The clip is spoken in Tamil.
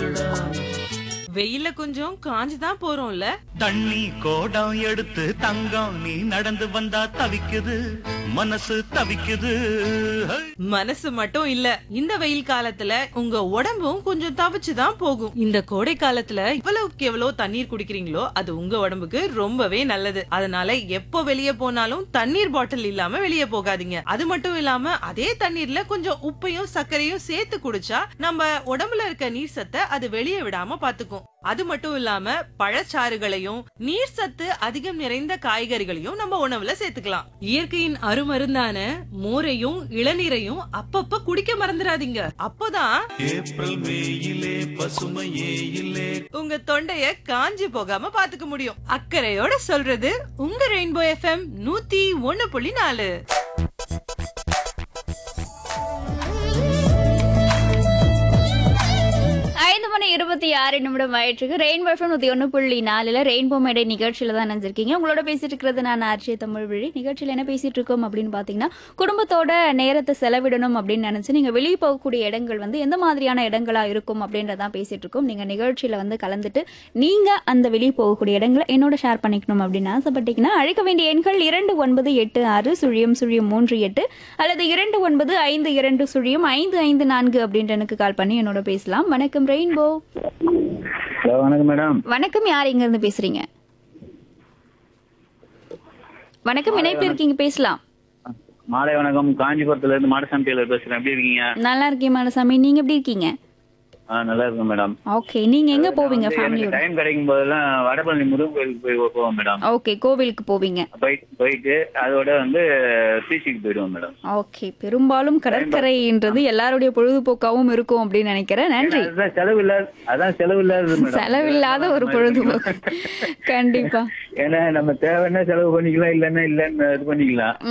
பேசுடா வெயில கொஞ்சம் காஞ்சு தான் போறோம்ல தண்ணி கோடம் எடுத்து தங்கம் நீ நடந்து வந்தா தவிக்குது மனசு தவிக்குது ஹை! மனசு மட்டும் இல்ல இந்த வெயில் காலத்துல உங்க உடம்பும் கொஞ்சம் தவிச்சு தான் போகும் இந்த கோடை காலத்துல இவ்வளவுக்கு எவ்வளவு தண்ணீர் குடிக்கிறீங்களோ அது உங்க உடம்புக்கு ரொம்பவே நல்லது அதனால எப்போ வெளியே போனாலும் தண்ணீர் பாட்டில் இல்லாம வெளியே போகாதீங்க அது மட்டும் இல்லாம அதே தண்ணீர்ல கொஞ்சம் உப்பையும் சர்க்கரையும் சேர்த்து குடிச்சா நம்ம உடம்புல இருக்க நீர் சத்தை அது வெளியே விடாம பாத்துக்கும் அது மட்டும் இல்லாம பழச்சாறுகளையும் நீர் சத்து அதிகம் நிறைந்த காய்கறிகளையும் நம்ம உணவுல சேர்த்துக்கலாம் இயற்கையின் அருமருந்தான மோரையும் இளநீரையும் அப்பப்ப குடிக்க மறந்துடாதீங்க அப்போதான் ஏப்ரல் மேயிலே பசுமையே இல்லே உங்க தொண்டைய காஞ்சி போகாம பாத்துக்க முடியும் அக்கறையோட சொல்றது உங்க ரெயின்போ எஃப்எம் நூத்தி ஒண்ணு புள்ளி நாலு ஐந்து மணி இருபத்தி ஆறு நிமிடம் ஆயிட்டுருக்கு ரெயின்போ எஃப்எம் நூற்றி ஒன்று புள்ளி நாலில் ரெயின்போ மேடை நிகழ்ச்சியில் தான் நினைஞ்சிருக்கீங்க உங்களோட பேசிட்டு இருக்கிறது நான் ஆர்ஜே தமிழ் வழி நிகழ்ச்சியில் என்ன பேசிட்டு இருக்கோம் அப்படின்னு பார்த்தீங்கன்னா குடும்பத்தோட நேரத்தை செலவிடணும் அப்படின்னு நினச்சி நீங்கள் வெளியே போகக்கூடிய இடங்கள் வந்து எந்த மாதிரியான இடங்களா இருக்கும் அப்படின்றதான் பேசிட்டு இருக்கோம் நீங்கள் நிகழ்ச்சியில் வந்து கலந்துட்டு நீங்கள் அந்த வெளியே போகக்கூடிய இடங்களை என்னோட ஷேர் பண்ணிக்கணும் அப்படின்னு ஆசைப்பட்டீங்கன்னா அழைக்க வேண்டிய எண்கள் இரண்டு ஒன்பது எட்டு ஆறு சுழியம் சுழியம் மூன்று எட்டு அல்லது இரண்டு ஒன்பது ஐந்து இரண்டு சுழியம் ஐந்து ஐந்து நான்கு அப்படின்ற எனக்கு கால் பண்ணி என்னோட பேசலாம் வணக்கம் ரெயின்போ ஹலோ வணக்கம் மேடம் வணக்கம் யார் இங்க இருந்து பேசுறீங்க வணக்கம் இணைப்பு இருக்கீங்க பேசலாம் மாலை வணக்கம் காஞ்சிபுரத்துல இருந்து மாடசாமி டெய்லர் பேசுறேன் எப்படி இருக்கீங்க நல்லா இருக்கேன் மாலசாமி நீங்க எப்படி இருக்கீங்க ஆ நல்லா இருக்கேன் மேடம் ஓகே நீங்க எங்க போவீங்க ஃபேமிலியோட டைம் கிடைக்கும் போதெல்லாம் வடபழனி முருகன் கோயிலுக்கு போய் போவோம் மேடம் ஓகே கோவிலுக்கு போவீங்க போயிட்டு போயிட்டு அதோட வந்து பீச்சுக்கு போயிடுவோம் மேடம் ஓகே பெரும்பாலும் கடற்கரைன்றது எல்லாருடைய பொழுதுபோக்காவும் இருக்கும் அப்படின்னு நினைக்கிறேன் நன்றி அதுதான் செலவு இல்லாத அதான் செலவு இல்லாதது மேடம் செலவில்லாத ஒரு பொழுதுபோக்கு கண்டிப்பா ஏன்னா நம்ம தேவைன்னா செலவு பண்ணிக்கலாம் இல்லைன்னா இல்லைன்னு இது பண்ணிக்கலாம்